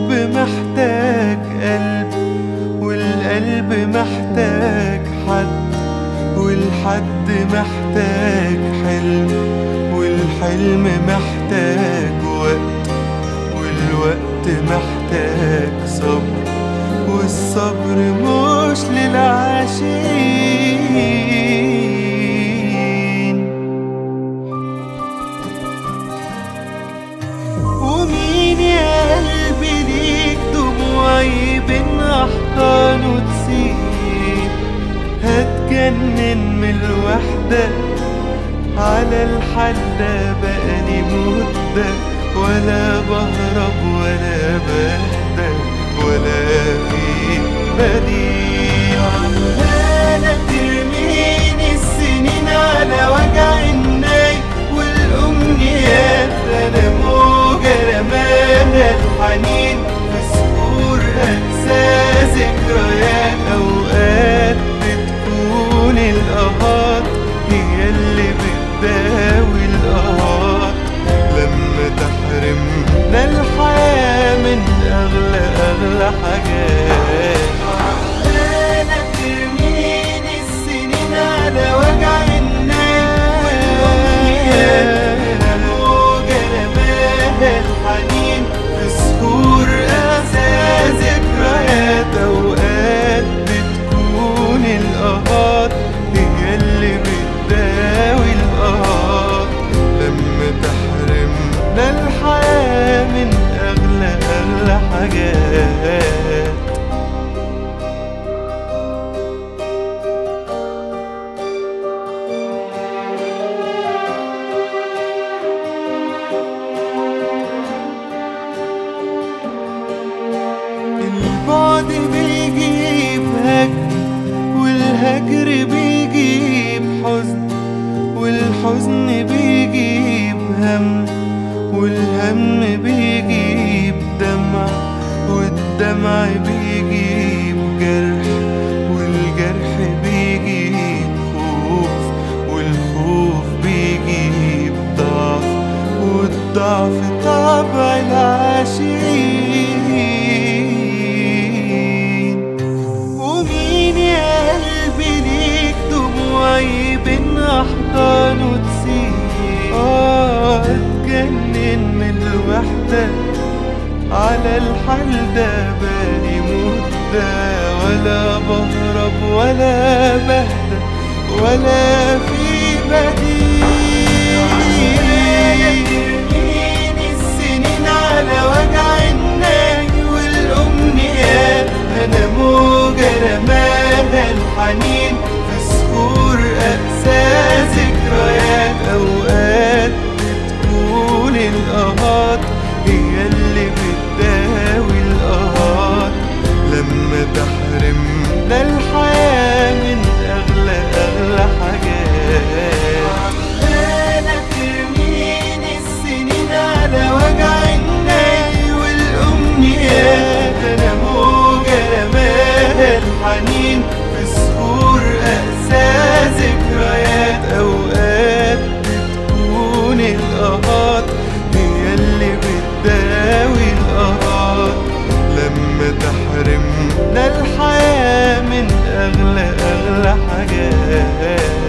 الحب محتاج قلب والقلب محتاج حد والحد محتاج حلم والحلم محتاج وقت والوقت محتاج صبر والصبر مش للعاشقين ومين يا قلبي ليك دموعي بين احضانه تسيب هتجنن من الوحدة على الحال ده بقالي مدة ولا بهرب ولا بهدى ولا في بديل عمالة ترميني السنين على وجع الناي والأمنيات أنا موجة رماها الحنين في صخور أنسى ذكريات أوقات بتكون القهات هي اللي بتداوي القهات لما تحرمنا الحياة من أغلى أغلى حاجات عمالة ترميني السنين على وجع الناس والأمنيات أنا موجة رماها الحنين في صخور أنسى ذكريات أوقات بتكون القهات هي اللي بتداوي القهات لما تحرمنا الحياة من أغلى أغلى حاجات البعد بيجيب هجر والهجر بيجيب حزن والحزن بيجيب هم والهم بيجيب دمع والدمع بيجيب جرح والجرح بيجيب خوف والخوف بيجيب ضعف والضعف طبع العاشقين ومين يا قلبي ليك دموعي بين احضانه تسيب اه اتجنن من الوحدة على الحال ده بالي مدة ولا بهرب ولا بهدى ولا في بديل السنين على وجع الناي والأمنيات أنا موجة رماها الحنين في صخور أقسى ذكريات أوقات بتكون القهات هي اللي بتداوي القهات لما تحرمنا الحياة من أغلى أغلى حاجات عمالة ترميني السنين على وجع الناي والأمنيات أنا موجة رماها الحنين في صخور أقسى ذكريات أوقات بتكون القهات هي اللي بتداوي القهات لما تحرمنا الحياة من أغلى أغلى حاجات